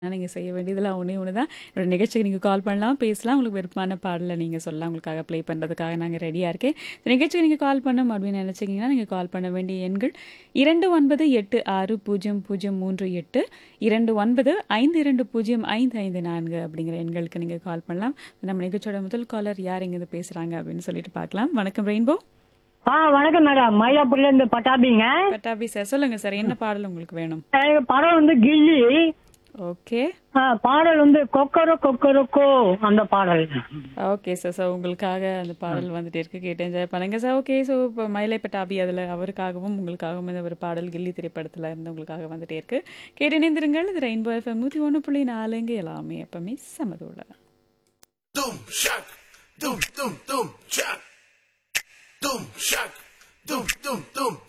நீங்க செய்ய வேண்டியதெல்லாம் ஒண்ணே ஒண்ணு தான். என்னோட நிகழ்ச்சிக்கு நீங்க கால் பண்ணலாம், பேசலாம். உங்களுக்கு விருப்பமான பாடல நீங்க சொல்லலாம். உங்களுக்காக ப்ளே பண்றதுக்காக நாங்க ரெடியா இருக்கேன். இந்த நிகழ்ச்சிக்கு நீங்க கால் பண்ணணும் அப்படின்னு நினைச்சீங்கன்னா, நீங்க கால் பண்ண வேண்டிய எண்கள் 29860038 2952055554 அப்படிங்கிற எண்களுக்கு நீங்க கால் பண்ணலாம். நம்ம நிகழ்ச்சியோட முதல் காலர் யார் எங்கேருந்து பேசுறாங்க அப்படின்னு சொல்லிட்டு பார்க்கலாம். வணக்கம் ரெயின்போ. ஆ வணக்கம் மேடம் மயிலாப்பூர்ல இருந்து பட்டாபிங்க பட்டாபி சார் சொல்லுங்க சார் என்ன பாடல் உங்களுக்கு வேணும்? எனக்கு படம் வந்து கில்லி ஓகே. ஆ, பாடல் வந்து கொக்கரோ கொக்கரோக்கோ அந்த பாடல் ஓகே சார் ஸோ உங்களுக்காக அந்த பாடல் வந்துட்டு இருக்கு கேட்டு என்ஜாய் பண்ணுங்க சார் ஓகே ஸோ இப்போ மயிலை பட்டாபி அதில் அவருக்காகவும் உங்களுக்காகவும் இந்த ஒரு பாடல் கில்லி திரைப்படத்தில் இருந்து உங்களுக்காக வந்துட்டே இருக்கு கேட்டு இணைந்திருங்கள் இது ரெயின்போ எஃப்எம் நூற்றி ஒன்று புள்ளி நாலுங்க எல்லாமே எப்பவுமே சமதோட Doom shock, doom doom doom shock, doom shock, doom doom doom